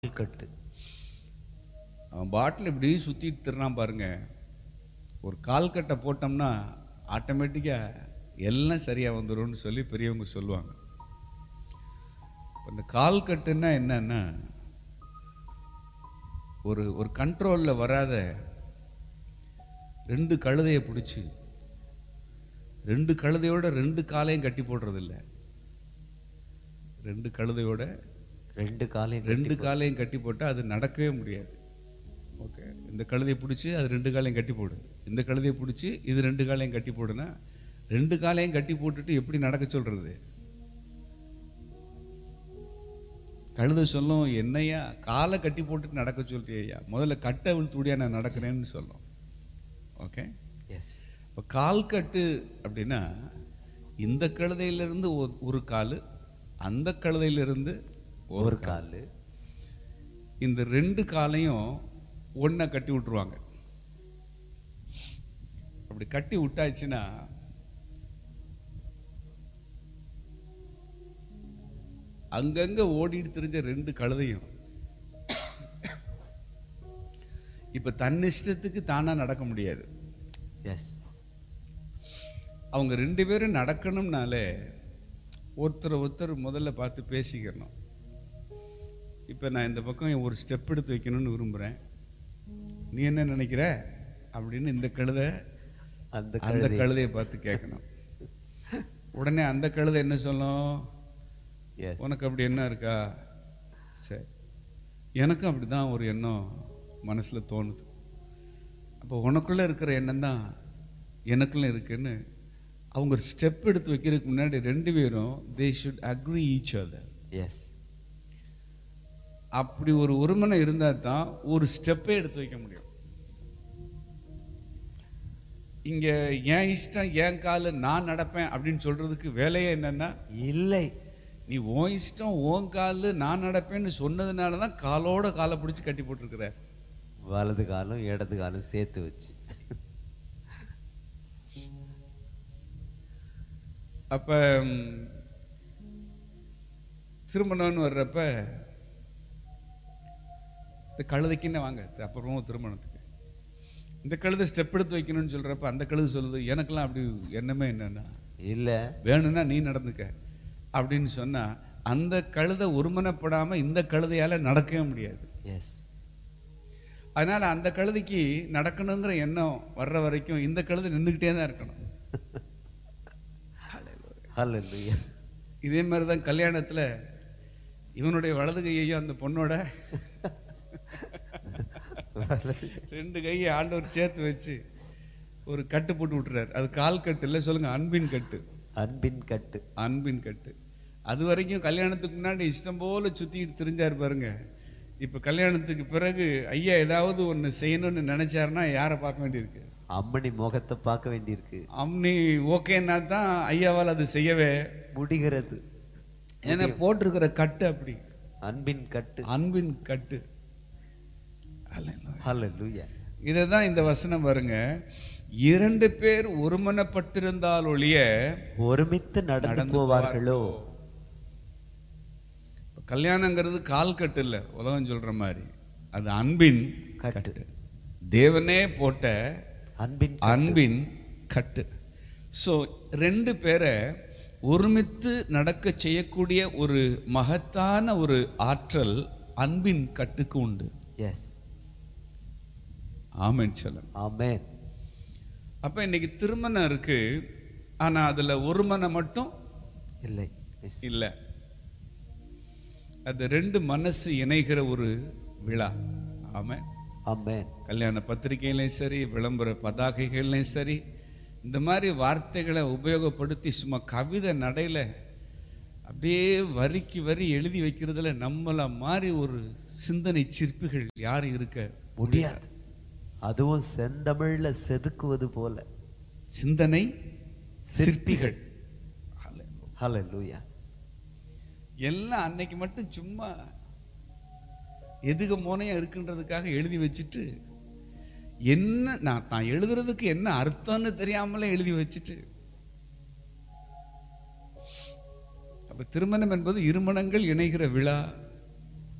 கட்டு அவன் பாட்டில் இப்படி சுற்றிட்டு திரினான் பாருங்க ஒரு கால் கட்டை போட்டோம்னா ஆட்டோமேட்டிக்காக எல்லாம் சரியாக வந்துரும்னு சொல்லி பெரியவங்க சொல்லுவாங்க அந்த கால் கட்டுன்னா என்னன்னா ஒரு ஒரு கண்ட்ரோலில் வராத ரெண்டு கழுதையை பிடிச்சி ரெண்டு கழுதையோட ரெண்டு காலையும் கட்டி போடுறதில்ல ரெண்டு கழுதையோட ரெண்டு காலையும் ரெண்டு காலையும் கட்டி போட்டால் அது நடக்கவே முடியாது ஓகே இந்த கழுதையை பிடிச்சி அது ரெண்டு காலையும் கட்டி போடு இந்த கழுதையை பிடிச்சி இது ரெண்டு காலையும் கட்டி போடுனா ரெண்டு காலையும் கட்டி போட்டுட்டு எப்படி நடக்க சொல்றது கழுதை சொல்லும் என்னையா காலை கட்டி போட்டுட்டு நடக்க சொல்றியா முதல்ல கட்டை விழுத்துடியா நான் நடக்கிறேன்னு சொல்லும் ஓகே எஸ் இப்போ கால் கட்டு அப்படின்னா இந்த கழுதையிலிருந்து ஒ- ஒரு கால் அந்த கழுதையிலிருந்து ஒரு கால் இந்த ரெண்டு காலையும் ஒண்ணா கட்டி விட்டுருவாங்க அப்படி கட்டி விட்டாச்சுன்னா அங்கங்க ஓடிட்டு தெரிஞ்ச ரெண்டு கழுதையும் இப்ப தன் இஷ்டத்துக்கு தானா நடக்க முடியாது எஸ் அவங்க ரெண்டு பேரும் நடக்கணும்னாலே ஒருத்தர் ஒருத்தர் முதல்ல பார்த்து பேசிக்கணும் இப்போ நான் இந்த பக்கம் ஒரு ஸ்டெப் எடுத்து வைக்கணும்னு விரும்புகிறேன் நீ என்ன நினைக்கிற அப்படின்னு இந்த கழுதை அந்த அந்த கழுதை கழுதையை பார்த்து கேட்கணும் உடனே அந்த கழுதை என்ன சொல்லும் எஸ் உனக்கு அப்படி என்ன இருக்கா சரி எனக்கும் அப்படி தான் ஒரு எண்ணம் மனசில் தோணுது அப்போ உனக்குள்ளே இருக்கிற எண்ணம் தான் எனக்குள்ள இருக்குன்னு அவங்க ஸ்டெப் எடுத்து வைக்கிறதுக்கு முன்னாடி ரெண்டு பேரும் they should agree each other yes அப்படி ஒரு ஒருமனை இருந்தால் தான் ஒரு ஸ்டெப்பே எடுத்து வைக்க முடியும் இங்க என் இஷ்டம் என் காலு நான் நடப்பேன் அப்படின்னு சொல்றதுக்கு வேலையே என்னன்னா இல்லை நீ உன் இஷ்டம் உன் காலு நான் நடப்பேன்னு சொன்னதுனால தான் காலோட காலை பிடிச்சி கட்டி போட்டிருக்கிற வலது காலும் இடது காலும் சேர்த்து வச்சு அப்ப ம், திருமணம்னு வர்றப்ப இந்த கழுதைக்குன்னு வாங்க அப்புறமா திருமணத்துக்கு இந்த கழுதை ஸ்டெப் எடுத்து வைக்கணும்னு சொல்றப்ப அந்த கழுதை சொல்லுது எனக்கெல்லாம் அப்படி எண்ணமே என்னன்னா இல்ல வேணும்னா நீ நடந்துக்க அப்படின்னு சொன்னா அந்த கழுதை ஒருமனப்படாம இந்த கழுதையால நடக்கவே முடியாது எஸ் அதனால அந்த கழுதைக்கு நடக்கணுங்கிற எண்ணம் வர்ற வரைக்கும் இந்த கழுதை நின்றுக்கிட்டே தான் இருக்கணும் ஹalleluya இதே மாதிரி தான் கல்யாணத்துல இவனுடைய வலது கையையும் அந்த பொண்ணோட ரெண்டு கையை ஆண்டவர் சேர்த்து வச்சு ஒரு கட்டு போட்டு விட்டுறாரு அது கால் கட்டு இல்லை சொல்லுங்க அன்பின் கட்டு அன்பின் கட்டு அன்பின் கட்டு அது வரைக்கும் கல்யாணத்துக்கு முன்னாடி இஷ்டம் போல சுத்திட்டு திரிஞ்சாரு பாருங்க இப்ப கல்யாணத்துக்கு பிறகு ஐயா ஏதாவது ஒண்ணு செய்யணும்னு நினைச்சாருன்னா யாரை பார்க்க வேண்டியிருக்கு அம்மணி முகத்தை பார்க்க வேண்டியிருக்கு அம்னி ஓகேன்னா தான் ஐயாவால் அது செய்யவே முடிகிறது ஏன்னா போட்டிருக்கிற கட்டு அப்படி அன்பின் கட்டு அன்பின் கட்டு அல்லேலூயா. ஹalleluya இதை தான் இந்த வசனம் பாருங்க இரண்டு பேர் ஒருமனப்பட்டிருந்தால் ஒழிய ஒருமித்து நடந்து நடந்து போவார்களோ இப்ப கல்யாணங்கிறது கால் கட்டு இல்ல உலகம் சொல்ற மாதிரி அது அன்பின் கட்டு கட்டு தேவனே போட்ட அன்பின் அன்பின் கட்டு ஸோ ரெண்டு பேரை ஒருமித்து நடக்க செய்யக்கூடிய ஒரு மகத்தான ஒரு ஆற்றல் அன்பின் கட்டுக்கு உண்டு எஸ் ஆமென் சொல்லுங்க ஆமென் அப்ப இன்னைக்கு திருமணம் இருக்கு ஆனா அதுல ஒரு மனம் மட்டும் இல்லை எஸ் இல்ல அது ரெண்டு மனசு இணைகிற ஒரு விழா ஆமென் ஆமென் கல்யாண பத்திரிகையிலையும் சரி விளம்பர பதாகைகள்லையும் சரி இந்த மாதிரி வார்த்தைகளை உபயோகப்படுத்தி சும்மா கவிதை நடையில அப்படியே வரிக்கு வரி எழுதி வைக்கிறதுல நம்மள மாதிரி ஒரு சிந்தனை சிற்பிகள் யாரும் இருக்க முடியாது அதுவும் செந்தமிழ்ல செதுக்குவது போல சிந்தனை சிற்பிகள் ஹalleluya எல்லாம் அன்னைக்கு மட்டும் சும்மா எதுக மோனையா இருக்குன்றதுக்காக எழுதி வச்சுட்டு என்ன நான் தான் எழுதுறதுக்கு என்ன அர்த்தம்னு தெரியாமலே எழுதி வச்சுட்டு அப்ப திருமணம் என்பது இருமணங்கள் இணைகிற விழா